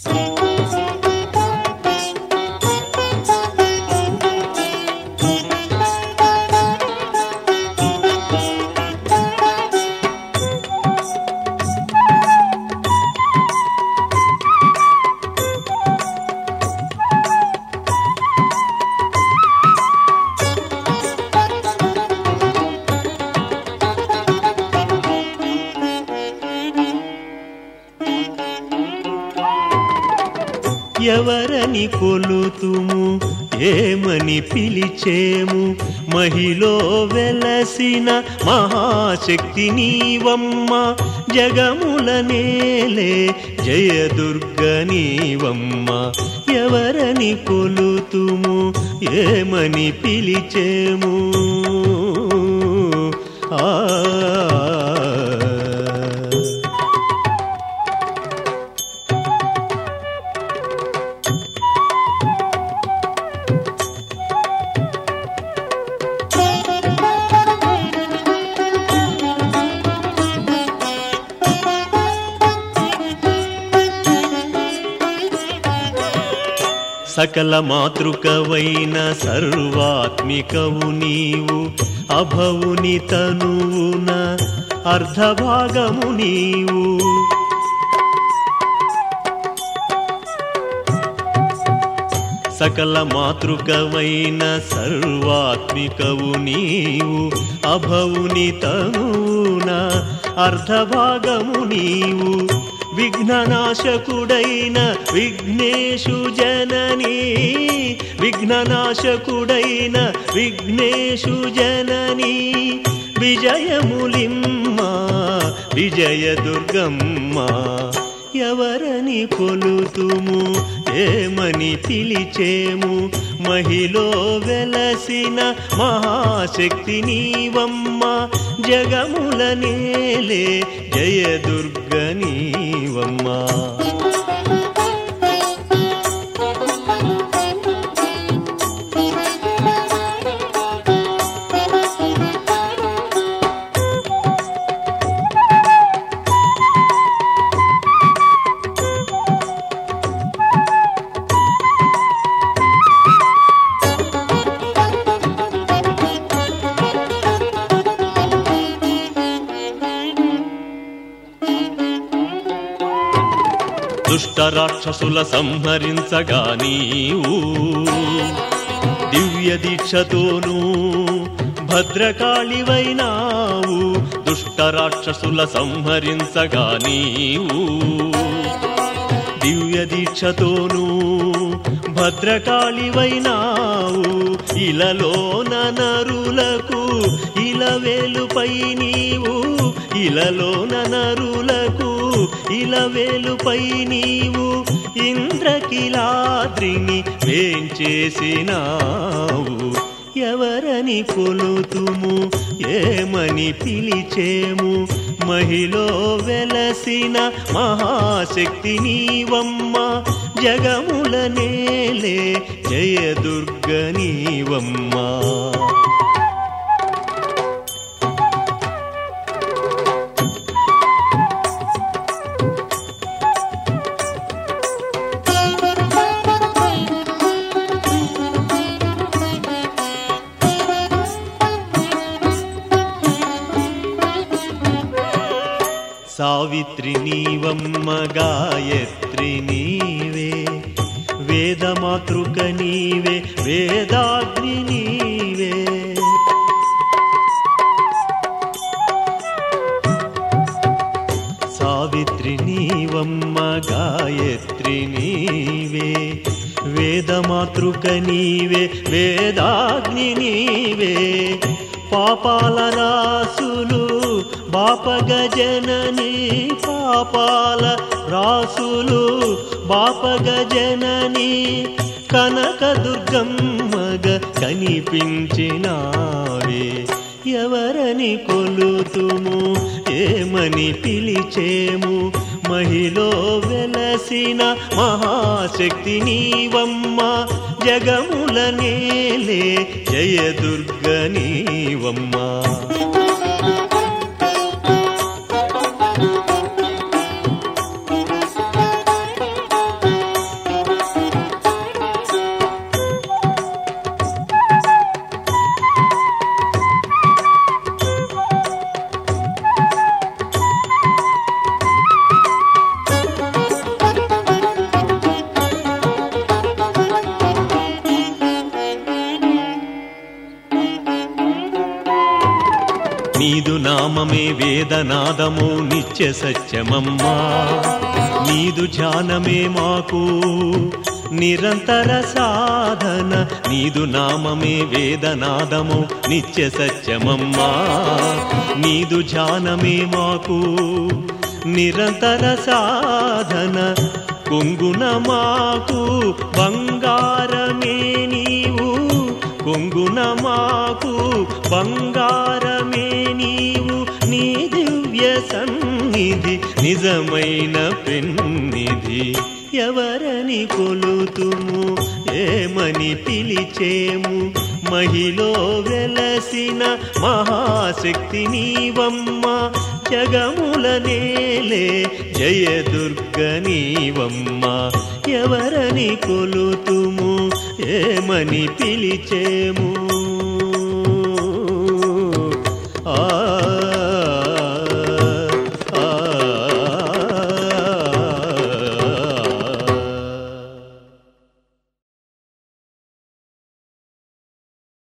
ఎవరని కొలుతుము ఏమని పిలిచేము మహిలో వెలసిన మహాశక్తి నీవమ్మ జగముల నేలే జయదుర్గ నీవమ్మ ఎవరని కొలుతుము ఏమని పిలిచేము ఆ సకల మాతృకవైన సర్వాత్మికవు నీవు అభవుని తనువున అర్ధభాగము నీవు సకల మాతృకవైన సర్వాత్మికవు నీవు అభవుని తనువున అర్ధభాగము నీవు విఘ్ననాశకుడైన విఘ్నేశు జనని విఘ్ననాశకుడైన విఘ్నేశు జనని విజయములిమ్మ విజయ దుర్గమ్మ ఎవరని కొలుతుము ఏమని పిలిచేము మహిలో వెలసిన మహాశక్తి నీవమ్మ జగముల నేలే జయ దుర్గ నీవమ్మ దుష్ట రాక్షసుల సంహరించగా నీవు దివ్య దీక్షతోనూ భద్రకాళివైనావు దుష్ట రాక్షసుల సంహరించగా నీవు దివ్య దీక్షతోనూ భద్రకాళివైనావు ఇలలోన నరులకు ఇలవేలుపై నీవు ఇలలోన నరులకు ఇలవేలుపై నీవు ఇంద్రకిలాద్రిని వేంచేసినావు ఎవరని కొలుతుము ఏమని పిలిచేము మహిలో వెలసిన మహాశక్తి నీవమ్మ జగముల నేలే జయ దుర్గ నీవమ్మ సావిత్రి నీవమ్మ గాయత్రి నీవే వేదమాతృక నీవే వేదాగ్ని నీవే సావిత్రి నీవమ్మ గాయత్రి నీవే వేదమాతృక నీవే వేదాగ్ని నీవే పాపాల రాసులు బాపగ జనని పాపాల రాసులు బాపగ జనని కనక దుర్గమ్మగ కనిపించినావే ఎవరని కొలుతుము ఏమని పిలిచేము మహిలో వెలసిన మహాశక్తి నీవమ్మ జగముల నేలే జయ దుర్గ నీవమ్మ నామమే వేదనాదము నిత్య సత్యమమ్మా నీదు ధ్యానమే మాకు నిరంతర సాధన నీదు నామమే వేదనాదము నిత్య సత్యమమ్మా నీదు ధ్యానమే మాకు నిరంతర సాధన కొంగున మాకు బంగారమే నీవు కొంగున మాకు బంగారమే నీవు నీ దివ్య సన్నిధి నిజమైన పెన్నిధి ఎవరని కొలుతుము ఏమని పిలిచేము మహిలో వెలసిన మహాశక్తి నీవమ్మ జగముల నేలే జయదుర్గ నీవమ్మ ఎవరని కొలుతుము ఏమని పిలిచేము ఆ